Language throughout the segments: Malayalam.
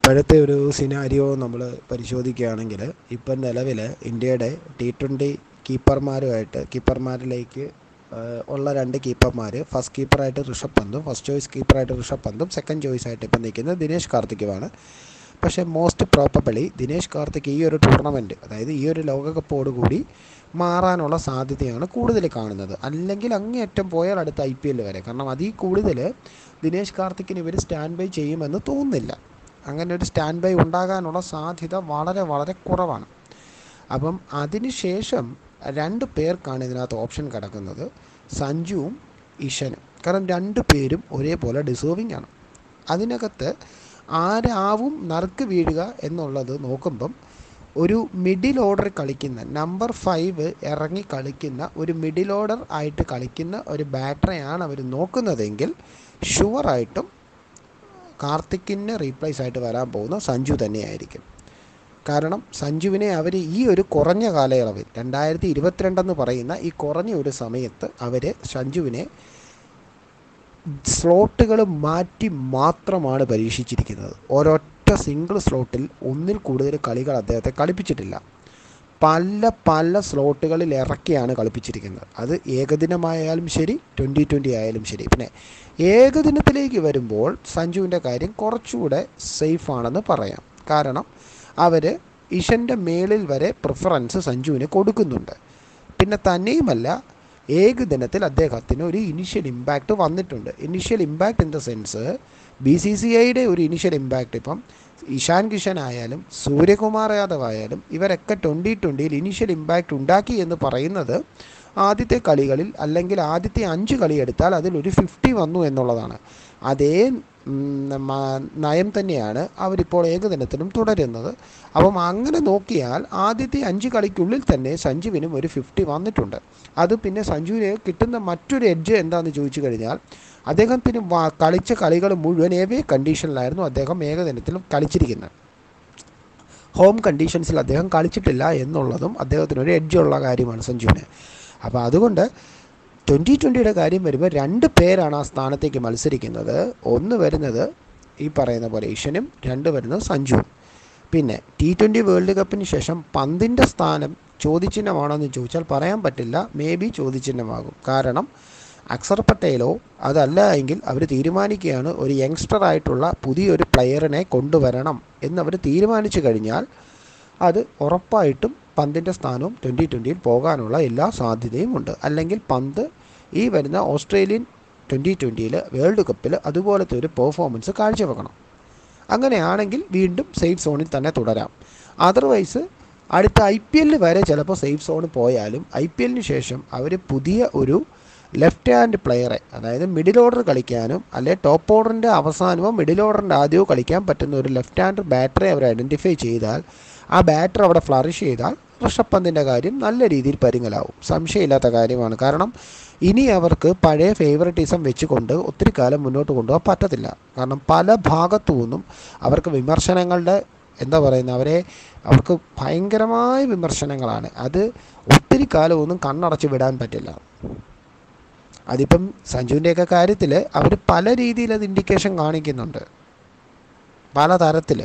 ഇപ്പോഴത്തെ ഒരു സിനാരിയോ നമ്മൾ പരിശോധിക്കുകയാണെങ്കിൽ ഇപ്പം നിലവിൽ ഇന്ത്യയുടെ ടി ട്വൻ്റി കീപ്പർമാരുമായിട്ട് കീപ്പർമാരിലേക്ക് ഉള്ള രണ്ട് കീപ്പർമാർ ഫസ്റ്റ് കീപ്പറായിട്ട് ഋഷഭ് പന്തും ഫസ്റ്റ് ചോയ്സ് കീപ്പറായിട്ട് ഋഷഭ് പന്തും സെക്കൻഡ് ചോയ്സ് ആയിട്ട് ഇപ്പം നിൽക്കുന്നത് ദിനേശ് കാർത്തിക്കുമാണ് പക്ഷേ മോസ്റ്റ് പ്രോപ്പബിളി ദിനേശ് കാർത്തിക് ഈ ഒരു ടൂർണമെൻറ്റ് അതായത് ഈ ഒരു ലോകകപ്പോടുകൂടി മാറാനുള്ള സാധ്യതയാണ് കൂടുതൽ കാണുന്നത് അല്ലെങ്കിൽ അങ്ങേയറ്റം പോയാൽ അടുത്ത ഐ പി എൽ വരെ കാരണം അതിൽ കൂടുതൽ ദിനേശ് കാർത്തിക്കിന് ഇവർ സ്റ്റാൻഡ് ബൈ ചെയ്യുമെന്ന് തോന്നുന്നില്ല അങ്ങനെ ഒരു സ്റ്റാൻഡ് ബൈ ഉണ്ടാകാനുള്ള സാധ്യത വളരെ വളരെ കുറവാണ് അപ്പം അതിനുശേഷം രണ്ട് പേർക്കാണ് ഇതിനകത്ത് ഓപ്ഷൻ കിടക്കുന്നത് സഞ്ജുവും ഇഷനും കാരണം രണ്ട് പേരും ഒരേപോലെ ഡിസേർവിംഗ് ആണ് അതിനകത്ത് ആരാവും നറുക്ക് വീഴുക എന്നുള്ളത് നോക്കുമ്പം ഒരു മിഡിൽ ഓർഡർ കളിക്കുന്ന നമ്പർ ഫൈവ് ഇറങ്ങി കളിക്കുന്ന ഒരു മിഡിൽ ഓർഡർ ആയിട്ട് കളിക്കുന്ന ഒരു ബാറ്ററെയാണ് അവർ നോക്കുന്നതെങ്കിൽ ഷുവറായിട്ടും കാർത്തിക്കിന് റീപ്ലേസ് ആയിട്ട് വരാൻ പോകുന്ന സഞ്ജു തന്നെയായിരിക്കും കാരണം സഞ്ജുവിനെ അവർ ഈ ഒരു കുറഞ്ഞ കാലയളവിൽ രണ്ടായിരത്തി ഇരുപത്തിരണ്ടെന്ന് പറയുന്ന ഈ കുറഞ്ഞ ഒരു സമയത്ത് അവർ സഞ്ജുവിനെ സ്ലോട്ടുകൾ മാറ്റി മാത്രമാണ് പരീക്ഷിച്ചിരിക്കുന്നത് ഒരൊറ്റ സിംഗിൾ സ്ലോട്ടിൽ ഒന്നിൽ കൂടുതൽ കളികൾ അദ്ദേഹത്തെ കളിപ്പിച്ചിട്ടില്ല പല പല സ്ലോട്ടുകളിൽ ഇറക്കിയാണ് കളിപ്പിച്ചിരിക്കുന്നത് അത് ഏകദിനമായാലും ശരി ട്വൻ്റി ട്വൻ്റി ആയാലും ശരി പിന്നെ ഏകദിനത്തിലേക്ക് വരുമ്പോൾ സഞ്ജുവിൻ്റെ കാര്യം കുറച്ചുകൂടെ സേഫാണെന്ന് പറയാം കാരണം അവർ ഇഷൻ്റെ മേളിൽ വരെ പ്രിഫറൻസ് സഞ്ജുവിന് കൊടുക്കുന്നുണ്ട് പിന്നെ തന്നെയുമല്ല ഏകദിനത്തിൽ അദ്ദേഹത്തിന് ഒരു ഇനിഷ്യൽ ഇമ്പാക്റ്റ് വന്നിട്ടുണ്ട് initial impact in the sense B C C ഐയുടെ ഒരു ഇനിഷ്യൽ ഇമ്പാക്റ്റ് ഇപ്പം ഇഷാൻ കിഷൻ ആയാലും സൂര്യകുമാർ യാദവ് ആയാലും ഇവരൊക്കെ ട്വൻ്റി ട്വൻ്റിയിൽ ഇനിഷ്യൽ ഇമ്പാക്റ്റ് ഉണ്ടാക്കി എന്ന് പറയുന്നത് ആദ്യത്തെ കളികളിൽ അല്ലെങ്കിൽ ആദ്യത്തെ അഞ്ച് കളി എടുത്താൽ അതിലൊരു ഫിഫ്റ്റി വന്നു എന്നുള്ളതാണ് അതേ നയം തന്നെയാണ് അവരിപ്പോൾ ഏകദിനത്തിലും തുടരുന്നത് അപ്പം അങ്ങനെ നോക്കിയാൽ ആദ്യത്തെ അഞ്ച് കളിക്കുള്ളിൽ തന്നെ സഞ്ജുവിനും ഒരു ഫിഫ്റ്റി വന്നിട്ടുണ്ട് അത് പിന്നെ സഞ്ജുവിന് കിട്ടുന്ന മറ്റൊരു എഡ്ജ് എന്താണെന്ന് ചോദിച്ചു കഴിഞ്ഞാൽ അദ്ദേഹത്തിന് കളിച്ച കളികൾ മുഴുവൻ ഏവേ കണ്ടീഷനിലായിരുന്നു അദ്ദേഹം ഏകദിനത്തിലും കളിച്ചിരിക്കുന്നത് ഹോം കണ്ടീഷൻസിൽ അദ്ദേഹം കളിച്ചിട്ടില്ല എന്നുള്ളതും അദ്ദേഹത്തിനൊരു എഡ്ജുള്ള കാര്യമാണ് സഞ്ജുവിന് അപ്പോൾ അതുകൊണ്ട് ട്വൻ്റി ട്വൻ്റിയുടെ കാര്യം വരുമ്പോൾ രണ്ട് പേരാണ് ആ സ്ഥാനത്തേക്ക് മത്സരിക്കുന്നത് ഒന്ന് വരുന്നത് ഈ പറയുന്ന പോലെ ഇഷനും രണ്ട് വരുന്നത് സഞ്ജുവും പിന്നെ ടി ട്വൻ്റി വേൾഡ് കപ്പിന് ശേഷം പന്തിൻ്റെ സ്ഥാനം ചോദ്യചിഹ്നമാണോ എന്ന് ചോദിച്ചാൽ പറയാൻ പറ്റില്ല മേ ബി ചോദ്യചിഹ്നമാകും കാരണം അക്സർ പട്ടേലോ അതല്ല എങ്കിൽ അവർ തീരുമാനിക്കുകയാണ് ഒരു യങ്സ്റ്റർ ആയിട്ടുള്ള പുതിയൊരു പ്ലെയറിനെ കൊണ്ടുവരണം എന്നവർ തീരുമാനിച്ചു കഴിഞ്ഞാൽ അത് ഉറപ്പായിട്ടും പന്തിൻ്റെ സ്ഥാനവും ട്വൻ്റി ട്വൻ്റിയിൽ പോകാനുള്ള എല്ലാ സാധ്യതയും ഉണ്ട് അല്ലെങ്കിൽ പന്ത് ഈ വരുന്ന ഓസ്ട്രേലിയൻ ട്വൻ്റി ട്വൻ്റിയിൽ വേൾഡ് കപ്പിൽ അതുപോലത്തെ ഒരു പെർഫോമൻസ് കാഴ്ചവെക്കണം അങ്ങനെയാണെങ്കിൽ വീണ്ടും സേഫ് സോണിൽ തന്നെ തുടരാം അതർവൈസ് അടുത്ത ഐ പി എല്ലിൽ വരെ ചിലപ്പോൾ സേഫ് സോണിൽ പോയാലും ഐ പി എല്ലിന് ശേഷം അവർ പുതിയ ഒരു ലെഫ്റ്റ് ഹാൻഡ് പ്ലെയറെ അതായത് മിഡിൽ ഓർഡർ കളിക്കാനും അല്ലെ ടോപ്പ് ഓർഡറിൻ്റെ അവസാനമോ മിഡിൽ ഓർഡറിൻ്റെ ആദ്യമോ കളിക്കാൻ പറ്റുന്ന ഒരു ലെഫ്റ്റ് ഹാൻഡ് ബാറ്ററെ അവർ ഐഡൻറ്റിഫൈ ചെയ്താൽ ആ ബാറ്റർ അവിടെ ഫ്ലറിഷ് ചെയ്താൽ ഋഷഭ് പന്തിൻ്റെ കാര്യം നല്ല രീതിയിൽ പരിങ്ങലാവും സംശയമില്ലാത്ത കാര്യമാണ് കാരണം ഇനി അവർക്ക് പഴയ ഫേവററ്റിസം വെച്ചുകൊണ്ട് ഒത്തിരി കാലം മുന്നോട്ട് കൊണ്ടുപോകാൻ പറ്റത്തില്ല കാരണം പല ഭാഗത്തു നിന്നും അവർക്ക് വിമർശനങ്ങളുടെ എന്താ പറയുന്നത് അവരെ അവർക്ക് ഭയങ്കരമായ വിമർശനങ്ങളാണ് അത് ഒത്തിരി കാലമൊന്നും കണ്ണടച്ച് വിടാൻ പറ്റില്ല അതിപ്പം സഞ്ജുവിൻ്റെയൊക്കെ കാര്യത്തിൽ അവർ പല രീതിയിൽ അത് ഇൻഡിക്കേഷൻ കാണിക്കുന്നുണ്ട് പല തരത്തിൽ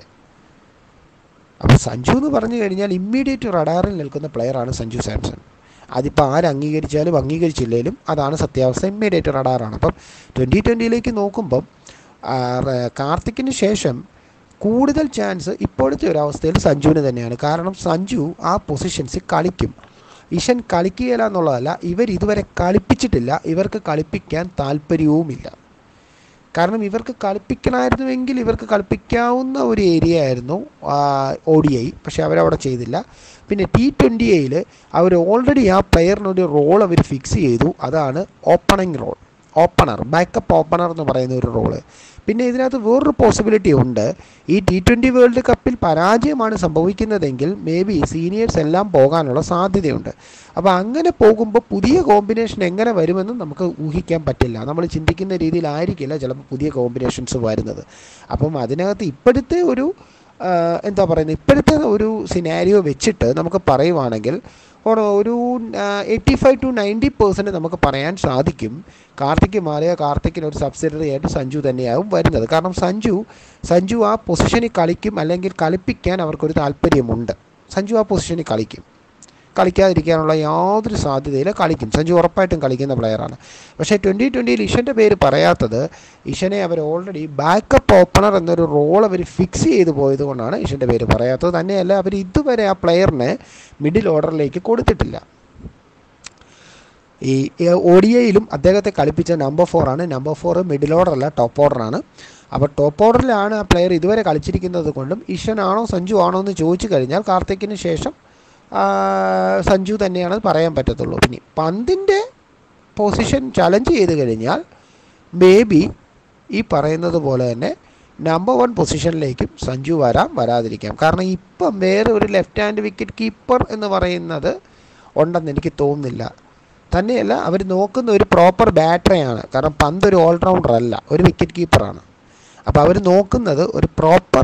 അപ്പോൾ സഞ്ജു എന്ന് പറഞ്ഞു കഴിഞ്ഞാൽ ഇമ്മീഡിയറ്റ് റഡാറിൽ നിൽക്കുന്ന പ്ലെയറാണ് സഞ്ജു സാംസൺ അതിപ്പോൾ ആര് അംഗീകരിച്ചാലും അംഗീകരിച്ചില്ലെങ്കിലും അതാണ് സത്യാവസ്ഥ ഇമ്മീഡിയറ്റ് റഡാറാണ് അപ്പം ട്വൻ്റി ട്വൻ്റിയിലേക്ക് നോക്കുമ്പം കാർത്തിക്കിന് ശേഷം കൂടുതൽ ചാൻസ് ഇപ്പോഴത്തെ ഒരു അവസ്ഥയിൽ സഞ്ജുവിന് തന്നെയാണ് കാരണം സഞ്ജു ആ പൊസിഷൻസിൽ കളിക്കും ഇഷൻ കളിക്കുകയില്ല എന്നുള്ളതല്ല ഇവർ ഇതുവരെ കളിപ്പിച്ചിട്ടില്ല ഇവർക്ക് കളിപ്പിക്കാൻ താല്പര്യവുമില്ല കാരണം ഇവർക്ക് കളിപ്പിക്കണമായിരുന്നുവെങ്കിൽ ഇവർക്ക് കളിപ്പിക്കാവുന്ന ഒരു ഏരിയ ആയിരുന്നു ഒ ഡി ഐ പക്ഷേ അവരവിടെ ചെയ്തില്ല പിന്നെ ടി ട്വൻ്റി എയിൽ അവർ ഓൾറെഡി ആ പ്ലെയറിനൊരു റോൾ അവർ ഫിക്സ് ചെയ്തു അതാണ് opening role opener backup opener എന്ന് പറയുന്ന ഒരു റോള് പിന്നെ ഇതിനകത്ത് വേറൊരു പോസിബിലിറ്റി ഉണ്ട് ഈ ടി ട്വൻ്റി വേൾഡ് കപ്പിൽ പരാജയമാണ് സംഭവിക്കുന്നതെങ്കിൽ മേ ബി സീനിയേഴ്സ് എല്ലാം പോകാനുള്ള സാധ്യതയുണ്ട് അപ്പോൾ അങ്ങനെ പോകുമ്പോൾ പുതിയ കോമ്പിനേഷൻ എങ്ങനെ വരുമെന്നും നമുക്ക് ഊഹിക്കാൻ പറ്റില്ല നമ്മൾ ചിന്തിക്കുന്ന രീതിയിലായിരിക്കില്ല ചിലപ്പോൾ പുതിയ കോമ്പിനേഷൻസ് വരുന്നത് അപ്പം അതിനകത്ത് ഇപ്പോഴത്തെ ഒരു എന്താ പറയുന്നത് ഇപ്പോഴത്തെ ഒരു സിനാരിയോ വെച്ചിട്ട് നമുക്ക് പറയുവാണെങ്കിൽ ഓ- ഒരു eighty five to ninety percent നമുക്ക് പറയാൻ സാധിക്കും കാർത്തിക് മാറിയ കാർത്തിക്കിന് ഒരു സബ്സിഡറി ആയിട്ട് സഞ്ജു തന്നെയാവും വരുന്നത് കാരണം സഞ്ജു സഞ്ജു ആ പൊസിഷനിൽ കളിക്കും അല്ലെങ്കിൽ കളിപ്പിക്കാൻ അവർക്കൊരു താല്പര്യമുണ്ട് സഞ്ജു ആ പൊസിഷനിൽ കളിക്കും കളിക്കാതിരിക്കാനുള്ള യാതൊരു സാധ്യതയില്ല കളിക്കും സഞ്ജു ഉറപ്പായിട്ടും കളിക്കുന്ന പ്ലെയറാണ് പക്ഷേ ട്വൻറ്റി ട്വൻറ്റിയിൽ ഇഷൻ്റെ പേര് പറയാത്തത് ഇഷനെ അവർ ഓൾറെഡി ബാക്കപ്പ് ഓപ്പണർ എന്നൊരു റോൾ അവർ ഫിക്സ് ചെയ്ത് പോയത് കൊണ്ടാണ് ഇഷൻ്റെ പേര് പറയാത്തത് തന്നെയല്ല അവർ ഇതുവരെ ആ പ്ലെയറിനെ മിഡിൽ ഓർഡറിലേക്ക് കൊടുത്തിട്ടില്ല ഈ ഒ ഡി ഐയിലും അദ്ദേഹത്തെ കളിപ്പിച്ച നമ്പർ ഫോറാണ് നമ്പർ ഫോർ മിഡിൽ ഓർഡറല്ല ടോപ്പ് ഓർഡറാണ് അപ്പോൾ ടോപ്പ് ഓർഡറിലാണ് ആ പ്ലെയർ ഇതുവരെ കളിച്ചിരിക്കുന്നത് കൊണ്ടും ഇഷനാണോ സഞ്ജു ആണോ എന്ന് ചോദിച്ചു കഴിഞ്ഞാൽ കാർത്തിക്കിന് ശേഷം ആ, സഞ്ജു തന്നെയാണ് പറയാൻ പറ്റത്തുള്ളൂ പിന്നെ പന്തിൻ്റെ പൊസിഷൻ ചലഞ്ച് ചെയ്ത് കഴിഞ്ഞാൽ മേ ബി ഈ പറയുന്നത് പോലെ തന്നെ നമ്പർ വൺ പൊസിഷനിലേക്കും സഞ്ജു വരാം വരാതിരിക്കാം കാരണം ഇപ്പം വേറെ ഒരു ലെഫ്റ്റ് ഹാൻഡ് വിക്കറ്റ് കീപ്പർ എന്ന് പറയുന്നത് ഉണ്ടെന്ന് എനിക്ക് തോന്നുന്നില്ല തന്നെയല്ല അവർ നോക്കുന്ന ഒരു പ്രോപ്പർ ബാറ്ററിയാണ് കാരണം പന്ത് ഒരു ഓൾറൗണ്ടർ അല്ല ഒരു വിക്കറ്റ് കീപ്പറാണ് അപ്പോൾ അവർ നോക്കുന്നത് ഒരു പ്രോപ്പർ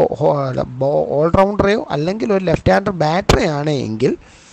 ഓൾറൗണ്ടറെയോ അല്ലെങ്കിൽ ഒരു ലെഫ്റ്റ് ഹാൻഡർ ബാറ്ററി ആണ് എങ്കിൽ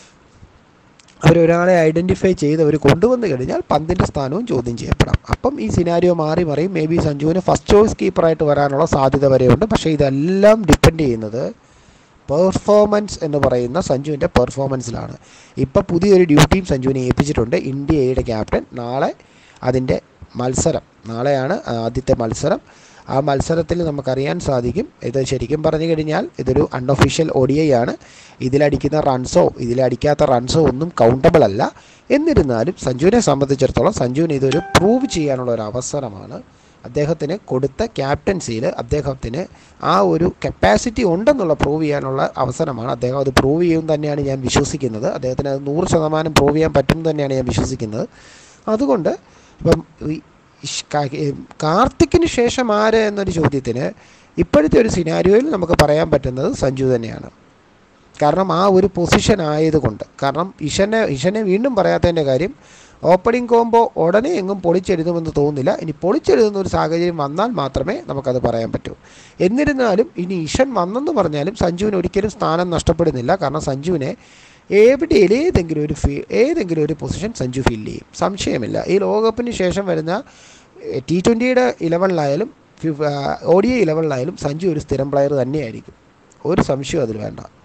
അവരൊരാളെ ഐഡൻറ്റിഫൈ ചെയ്ത് അവർ കൊണ്ടുവന്ന് കഴിഞ്ഞാൽ പന്തിൻ്റെ സ്ഥാനവും ചോദ്യം ചെയ്യപ്പെടാം അപ്പം ഈ സിനാരിയോ മാറി മറിയും മേ ബി സഞ്ജുവിന് ഫസ്റ്റ് ചോയ്സ് കീപ്പറായിട്ട് വരാനുള്ള സാധ്യത വരെയുണ്ട് പക്ഷേ ഇതെല്ലാം ഡിപ്പെൻഡ് ചെയ്യുന്നത് പെർഫോമൻസ് എന്ന് പറയുന്ന സഞ്ജുവിൻ്റെ പെർഫോമൻസിലാണ് ഇപ്പോൾ പുതിയൊരു ഡ്യൂട്ടിയും സഞ്ജുവിനെ ഏൽപ്പിച്ചിട്ടുണ്ട് ഇന്ത്യയുടെ ക്യാപ്റ്റൻ നാളെ അതിൻ്റെ മത്സരം നാളെയാണ് ആദ്യത്തെ മത്സരം ആ മത്സരത്തിൽ നമുക്കറിയാൻ സാധിക്കും ഇത് ശരിക്കും പറഞ്ഞു കഴിഞ്ഞാൽ ഇതൊരു അൺഒഫീഷ്യൽ ഒ ഡി ഐ ആണ് ഇതിലടിക്കുന്ന റൺസോ ഇതിലടിക്കാത്ത റൺസോ ഒന്നും കൗണ്ടബിൾ അല്ല എന്നിരുന്നാലും സഞ്ജുവിനെ സംബന്ധിച്ചിടത്തോളം സഞ്ജുവിന് ഇതൊരു പ്രൂവ് ചെയ്യാനുള്ള ഒരു അവസരമാണ് അദ്ദേഹത്തിന് കൊടുത്ത ക്യാപ്റ്റൻസിയിൽ അദ്ദേഹത്തിന് ആ ഒരു കപ്പാസിറ്റി ഉണ്ടെന്നുള്ള പ്രൂവ് ചെയ്യാനുള്ള അവസരമാണ് അദ്ദേഹം അത് പ്രൂവ് ചെയ്യും തന്നെയാണ് ഞാൻ വിശ്വസിക്കുന്നത് അദ്ദേഹത്തിന് അത് നൂറ് ശതമാനം പ്രൂവ് ചെയ്യാൻ പറ്റും തന്നെയാണ് ഞാൻ വിശ്വസിക്കുന്നത് അതുകൊണ്ട് ഇപ്പം ഈ ഇഷ് കാ- ഏ, കാർത്തിക്കിന് ശേഷം ആര് എന്നൊരു ചോദ്യത്തിന് ഇപ്പോഴത്തെ ഒരു സിനാരിയോയിൽ നമുക്ക് പറയാൻ പറ്റുന്നത് സഞ്ജു തന്നെയാണ് കാരണം ആ ഒരു പൊസിഷൻ ആയതുകൊണ്ട് കാരണം ഇഷനെ ഇഷനെ വീണ്ടും പറയാത്തതിൻ്റെ കാര്യം ഓപ്പണിംഗ് കോംബോ ഉടനെ എങ്ങും പൊളിച്ചെഴുതുമെന്ന് തോന്നുന്നില്ല ഇനി പൊളിച്ചെഴുതുന്ന ഒരു സാഹചര്യം വന്നാൽ മാത്രമേ നമുക്കത് പറയാൻ പറ്റൂ എന്നിരുന്നാലും ഇനി ഇഷൻ വന്നെന്ന് പറഞ്ഞാലും സഞ്ജുവിന് ഒരിക്കലും സ്ഥാനം നഷ്ടപ്പെടുന്നില്ല കാരണം സഞ്ജുവിനെ എവിടെയും ഏതെങ്കിലും ഒരു ഫീ ഏതെങ്കിലും ഒരു പൊസിഷൻ സഞ്ജു ഫില്ല് ചെയ്യും സംശയമില്ല ഈ ലോകകപ്പിന് ശേഷം വരുന്ന ടി ട്വൻറ്റിയുടെ ഇലവനിലായാലും ഒ ഡി ഐ ഇലവനിലായാലും സഞ്ജു ഒരു സ്ഥിരം പ്ലെയർ തന്നെയായിരിക്കും ഒരു സംശയവും അതിൽ വേണ്ട